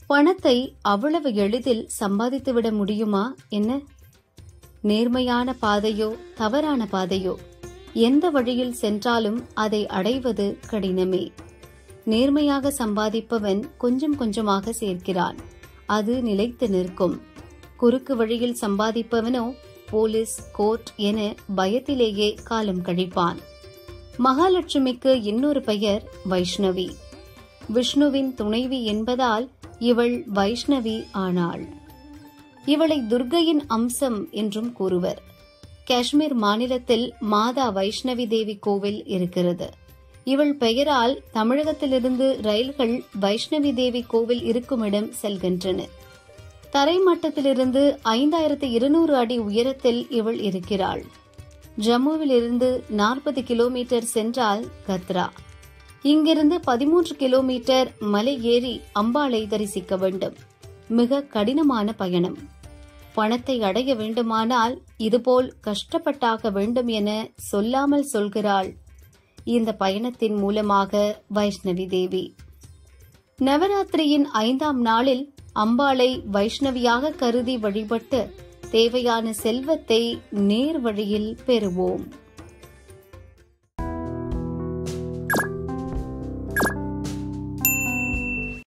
பணத்தை அவ்வளவு எளிதில் சம்பாதித்துவிட முடியுமா என்ன நேர்மையான பாதையோ தவறான பாதையோ எந்த வழியில் சென்றாலும் அதை அடைவது கடினமே நேர்மையாக சம்பாதிப்பவன் கொஞ்சம் கொஞ்சமாக சேர்க்கிறான் அது நிலைத்து நிற்கும் குறுக்கு வழியில் சம்பாதிப்பவனோ போலீஸ் கோர்ட் என பயத்திலேயே காலம் கழிப்பான் மகாலட்சுமிக்கு இன்னொரு பெயர் வைஷ்ணவி விஷ்ணுவின் துணைவி என்பதால் இவள் வைஷ்ணவி ஆனாள் இவளை துர்கையின் அம்சம் என்றும் கூறுவர் காஷ்மீர் மாநிலத்தில் மாதா வைஷ்ணவி தேவி கோவில் இருக்கிறது இவள் பெயரால் தமிழகத்திலிருந்து ரயில்கள் வைஷ்ணவி தேவி கோவில் இருக்குமிடம் செல்கின்றன தரைமட்டத்திலிருந்து ஐந்தாயிரத்து இருநூறு அடி உயரத்தில் இவள் இருக்கிறாள் ஜம்முவிலிருந்து நாற்பது கிலோமீட்டர் சென்றால் கத்ரா இங்கிருந்து பதிமூன்று கிலோமீட்டர் மலை ஏறி அம்பாளை தரிசிக்க வேண்டும் மிக கடினமான பயணம் பணத்தை அடைய வேண்டுமானால் இதுபோல் கஷ்டப்பட்டாக வேண்டும் என சொல்லாமல் சொல்கிறாள் இந்த பயணத்தின் மூலமாக வைஷ்ணவி தேவி நவராத்திரியின் ஐந்தாம் நாளில் அம்பாளை வைஷ்ணவியாக கருதி வழிபட்டு தேவையான செல்வத்தை நேர் வழியில் பெறுவோம்